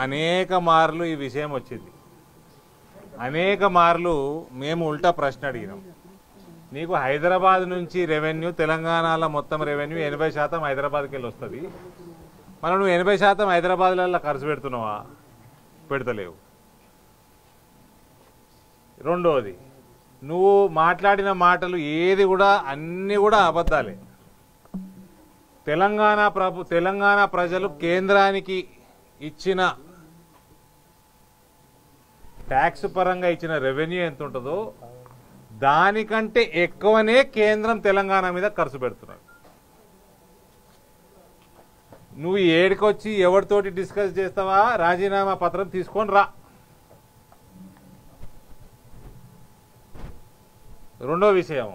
అనేక మార్లు ఈ విషయం వచ్చింది అనేక మార్లు మేము ఉల్టా ప్రశ్న అడిగినాం నీకు హైదరాబాద్ నుంచి రెవెన్యూ తెలంగాణలో మొత్తం రెవెన్యూ ఎనభై శాతం హైదరాబాద్కి వెళ్ళి వస్తుంది మనం నువ్వు ఎనభై శాతం హైదరాబాద్లలో ఖర్చు పెడుతున్నావా పెడతలేవు రెండోది నువ్వు మాట్లాడిన మాటలు ఏది కూడా అన్నీ కూడా అబద్ధాలే తెలంగాణ ప్రభు తెలంగాణ ప్రజలు కేంద్రానికి ఇచ్చిన ట్యాక్స్ పరంగా ఇచ్చిన రెవెన్యూ ఎంత ఉంటుందో దానికంటే ఎక్కువనే కేంద్రం తెలంగాణ మీద ఖర్చు పెడుతున్నారు నువ్వు ఏడికొచ్చి ఎవరితోటి డిస్కస్ చేస్తావా రాజీనామా పత్రం తీసుకొని రా రెండో విషయం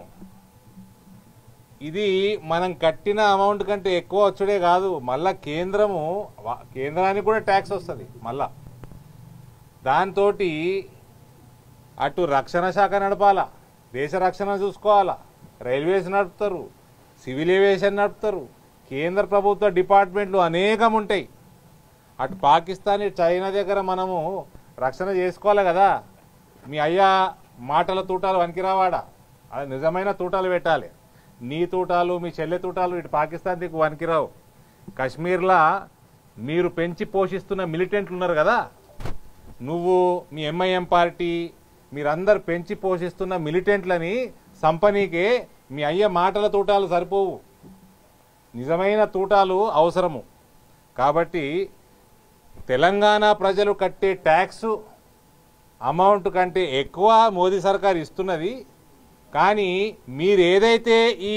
ఇది మనం కట్టిన అమౌంట్ కంటే ఎక్కువ వచ్చుడే కాదు మళ్ళా కేంద్రము వా- కేంద్రానికి కూడా ట్యాక్స్ వస్తుంది మళ్ళా దాంతో అటు రక్షణ శాఖ నడపాలా దేశ రక్షణ చూసుకోవాలా రైల్వేస్ నడుపుతారు సివిల్ ఏవియేషన్ నడుపుతారు కేంద్ర ప్రభుత్వ డిపార్ట్మెంట్లు అనేకం ఉంటాయి అటు పాకిస్తాన్ ఇటు చైనా దగ్గర మనము రక్షణ చేసుకోవాలి కదా మీ అయ్యా మాటల తూటాలు వనికిరావాడా అది నిజమైన తూటాలు పెట్టాలి నీ తూటాలు మీ చెల్లె తూటాలు ఇటు పాకిస్తాన్ దిక్కు వనికిరావు కశ్మీర్లా మీరు పెంచి పోషిస్తున్న మిలిటెంట్లు ఉన్నారు కదా నువ్వు మీ ఎంఐఎం పార్టీ మీరందరు పెంచి పోషిస్తున్న మిలిటెంట్లని సంపనీకే మీ అయ్య మాటల తూటాలు సరిపోవు నిజమైన తూటాలు అవసరము కాబట్టి తెలంగాణ ప్రజలు కట్టే ట్యాక్స్ అమౌంట్ కంటే ఎక్కువ మోదీ సర్కార్ ఇస్తున్నది కానీ మీరు ఏదైతే ఈ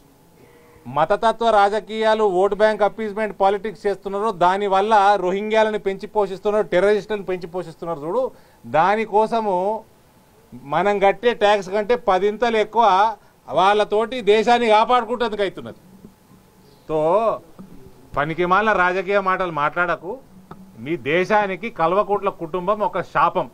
మతతత్వ రాజకీయాలు ఓటు బ్యాంక్ అప్పీస్మెంట్ పాలిటిక్స్ చేస్తున్నారో దానివల్ల రోహింగ్యాలను పెంచి పోషిస్తున్నారు టెర్రరిస్టులను పెంచి పోషిస్తున్నారు చూడు దానికోసము మనం కట్టే ట్యాక్స్ కంటే పదింతలు ఎక్కువ వాళ్ళతోటి దేశాన్ని కాపాడుకుంటందుకు అవుతున్నది తో పనికిమాల రాజకీయ మాటలు మాట్లాడకు మీ దేశానికి కల్వకుట్ల కుటుంబం ఒక శాపం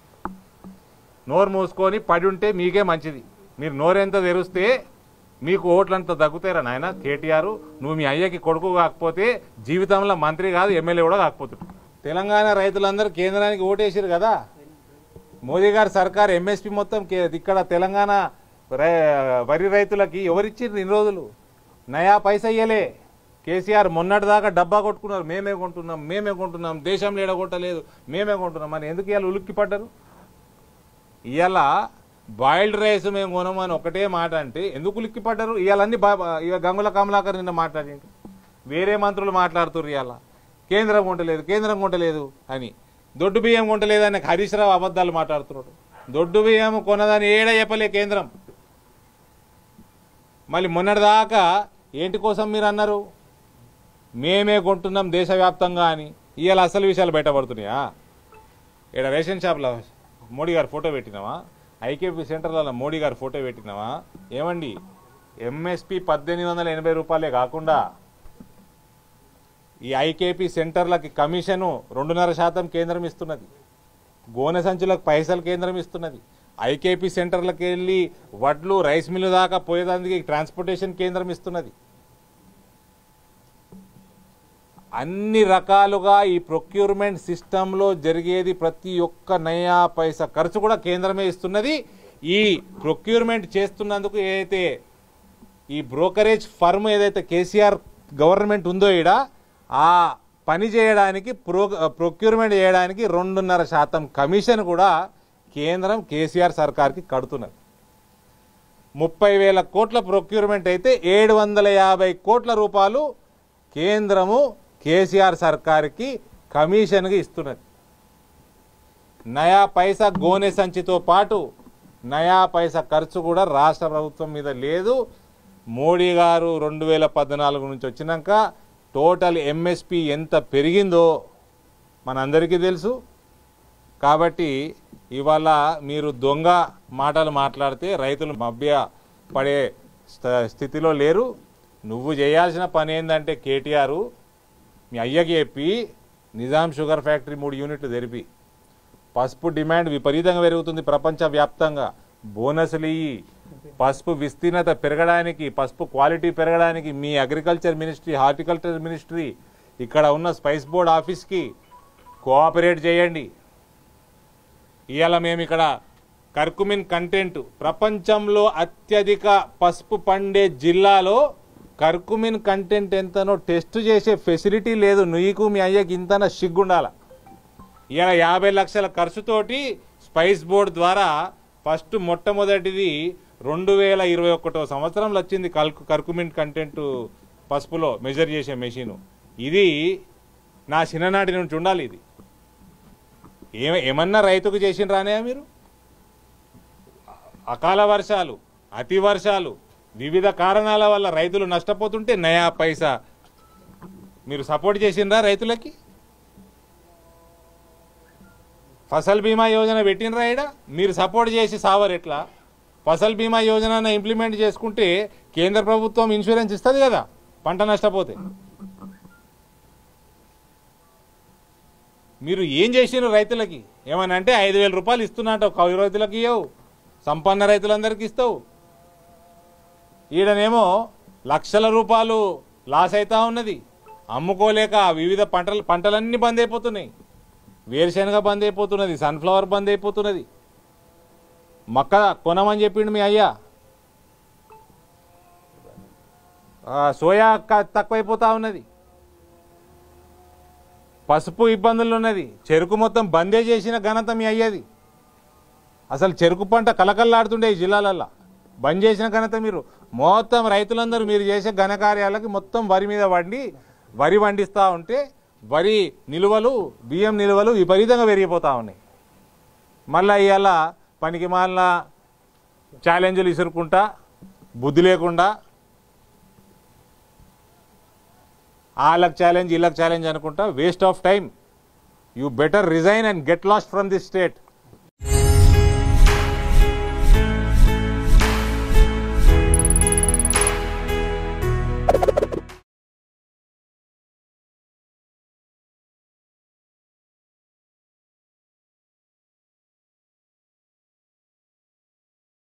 నోరు మూసుకొని పడి ఉంటే మీకే మంచిది మీరు నోరెంత తెరిస్తే మీకు ఓట్లంత తగ్గుతారా నాయన కేటీఆర్ నువ్వు మీ అయ్యకి కొడుకు కాకపోతే జీవితంలో మంత్రి కాదు ఎమ్మెల్యే కూడా కాకపోతుంది తెలంగాణ రైతులందరూ కేంద్రానికి ఓటేసారు కదా మోదీ గారి సర్కార్ ఎంఎస్పి మొత్తం కే- ఇక్కడ తెలంగాణ రై- వరి రైతులకి ఎవరిచ్చిండ్రు ఇన్ని రోజులు నయా పైసా ఇయ్యలే కేసీఆర్ మొన్నటి దాకా డబ్బా కొట్టుకున్నారు మేమే కొంటున్నాం మేమే కొంటున్నాం దేశంలో ఎడగొట్టలేదు మేమే కొంటున్నాం మరి ఎందుకు ఇవాళ ఉలిక్కి పడ్డారు ఇవాళ బాయిల్డ్ రైస్ మేము కొనమని ఒకటే మాట అంటే ఎందుకు ఉలిక్కి పడ్డారు ఇవాళన్నీ ఇక గంగుల కమలాకర్ నిన్న మాట్లాడిండు వేరే మంత్రులు మాట్లాడుతున్నారు ఇవాళ కేంద్రం కొంటలేదు కేంద్రం కొంటలేదు అని దొడ్డు బియ్యం కొంటలేదు అని హరీష్ రావు అబద్ధాలు మాట్లాడుతున్నాడు దొడ్డు బియ్యం కొనదని ఏడ చెప్పలే కేంద్రం మళ్ళీ మొన్నటిదాకా ఏంటి కోసం మీరు అన్నారు మేమే కొంటున్నాం దేశవ్యాప్తంగా అని ఇవాళ అసలు విషయాలు బయటపడుతున్నాయా ఇక్కడ రేషన్ షాప్లో మోడీ గారు ఫోటో పెట్టినావా ఐకేపీ సెంటర్లలో మోడీ గారు ఫోటో పెట్టినావా ఏమండి ఎంఎస్పి పద్దెనిమిది వందల ఎనభై రూపాయలే కాకుండా ఈ ఐకేపీ సెంటర్లకి కమిషను రెండున్నర శాతం కేంద్రం ఇస్తున్నది గోనె సంచులకు పైసలు కేంద్రం ఇస్తున్నది ఐకేపీ సెంటర్లకు వెళ్ళి వడ్లు రైస్ మిల్లు దాకా పోయేదానికి ట్రాన్స్పోర్టేషన్ కేంద్రం ఇస్తున్నది అన్ని రకాలుగా ఈ ప్రొక్యూర్మెంట్ సిస్టంలో జరిగేది ప్రతి ఒక్క నయా పైసా ఖర్చు కూడా కేంద్రమే ఇస్తున్నది ఈ ప్రొక్యూర్మెంట్ చేస్తున్నందుకు ఏదైతే ఈ బ్రోకరేజ్ ఫర్మ్ ఏదైతే కేసీఆర్ గవర్నమెంట్ ఉందో ఈడ ఆ పని చేయడానికి ప్రో ప్రొక్యూర్మెంట్ చేయడానికి రెండున్నర శాతం కమిషన్ కూడా కేంద్రం కేసీఆర్ సర్కార్కి కడుతున్నది ముప్పై వేల కోట్ల ప్రొక్యూర్మెంట్ అయితే ఏడు వందల యాభై కోట్ల రూపాయలు కేంద్రము కేసీఆర్ సర్కార్కి కమిషన్గా ఇస్తున్నది నయా పైసా గోనె సంచితో పాటు నయా పైసా ఖర్చు కూడా రాష్ట్ర ప్రభుత్వం మీద లేదు మోడీ గారు రెండు వేల పద్నాలుగు నుంచి వచ్చినాక టోటల్ ఎంఎస్పి ఎంత పెరిగిందో మనందరికీ తెలుసు కాబట్టి ఇవాళ మీరు దొంగ మాటలు మాట్లాడితే రైతులు మభ్య పడే స్థ- స్థితిలో లేరు నువ్వు చేయాల్సిన పని ఏంటంటే కేటీఆర్ మీ అయ్యకి చెప్పి నిజాం షుగర్ ఫ్యాక్టరీ మూడు యూనిట్లు తెరిపి పసుపు డిమాండ్ విపరీతంగా పెరుగుతుంది ప్రపంచవ్యాప్తంగా బోనస్లు ఇయ్యి పసుపు విస్తీర్ణత పెరగడానికి పసుపు క్వాలిటీ పెరగడానికి మీ అగ్రికల్చర్ మినిస్ట్రీ హార్టికల్చర్ మినిస్ట్రీ ఇక్కడ ఉన్న స్పైస్ బోర్డ్ ఆఫీస్కి కోఆపరేట్ చేయండి ఇవాళ మేము ఇక్కడ కర్కుమిన్ కంటెంట్ ప్రపంచంలో అత్యధిక పసుపు పండే జిల్లాలో కర్కుమిన్ కంటెంట్ ఎంతనో టెస్ట్ చేసే ఫెసిలిటీ లేదు నీకు మీ అయ్యకి ఇంతన సిగ్గుండాల ఇలా యాభై లక్షల ఖర్చుతోటి స్పైస్ బోర్డ్ ద్వారా ఫస్ట్ మొట్టమొదటిది రెండు వేల ఇరవై ఒకటో సంవత్సరంలో వచ్చింది కల్కు కర్కుమిన్ కంటెంట్ పసుపులో మెజర్ చేసే మెషిన్ ఇది నా చిన్ననాటి నుంచి ఉండాలి ఇది ఏమ ఏమన్నా రైతుకు చేసిండ్రానే మీరు అకాల వర్షాలు అతి వర్షాలు వివిధ కారణాల వల్ల రైతులు నష్టపోతుంటే నయా పైసా మీరు సపోర్ట్ చేసిండ్రా రైతులకి ఫసల్ బీమా యోజన పెట్టినరా ఈడ మీరు సపోర్ట్ చేసి సావర్ ఎట్లా ఫసల్ బీమా యోజన ఇంప్లిమెంట్ చేసుకుంటే కేంద్ర ప్రభుత్వం ఇన్సూరెన్స్ ఇస్తుంది కదా పంట నష్టపోతే మీరు ఏం చేసినారు రైతులకి ఏమని అంటే ఐదు వేల రూపాయలు ఇస్తున్నట్టు కౌలు రైతులకు ఇవ్వవు సంపన్న రైతులందరికీ ఇస్తావు ఈడనేమో లక్షల రూపాయలు లాస్ అవుతా ఉన్నది అమ్ముకోలేక వివిధ పంటలు పంటలన్నీ బంద్ అయిపోతున్నాయి వేరుశనగ బంద్ అయిపోతున్నది సన్ఫ్లవర్ బంద్ అయిపోతున్నది మక్క కొనమని చెప్పిండు మీ అయ్యా ఆ, సోయా క- తక్కువైపోతా ఉన్నది పసుపు ఇబ్బందులు ఉన్నది చెరుకు మొత్తం బందే చేసిన ఘనత మీ అయ్యేది అసలు చెరుకు పంట కలకల్లాడుతుండే ఈ జిల్లాలల్లో బంద్ చేసిన ఘనత మీరు మొత్తం రైతులందరూ మీరు చేసే ఘనకార్యాలకి మొత్తం వరి మీద వండి వరి వండిస్తూ ఉంటే వరి నిలువలు బియ్యం నిలువలు విపరీతంగా పెరిగిపోతూ ఉన్నాయి మళ్ళీ ఇవాళ పనికి మాలిన ఛాలెంజ్లు ఇసురుకుంటా బుద్ధి లేకుండా వాళ్ళకి ఛాలెంజ్ వీళ్ళకి ఛాలెంజ్ అనుకుంటా waste of time you better resign and get lost from this state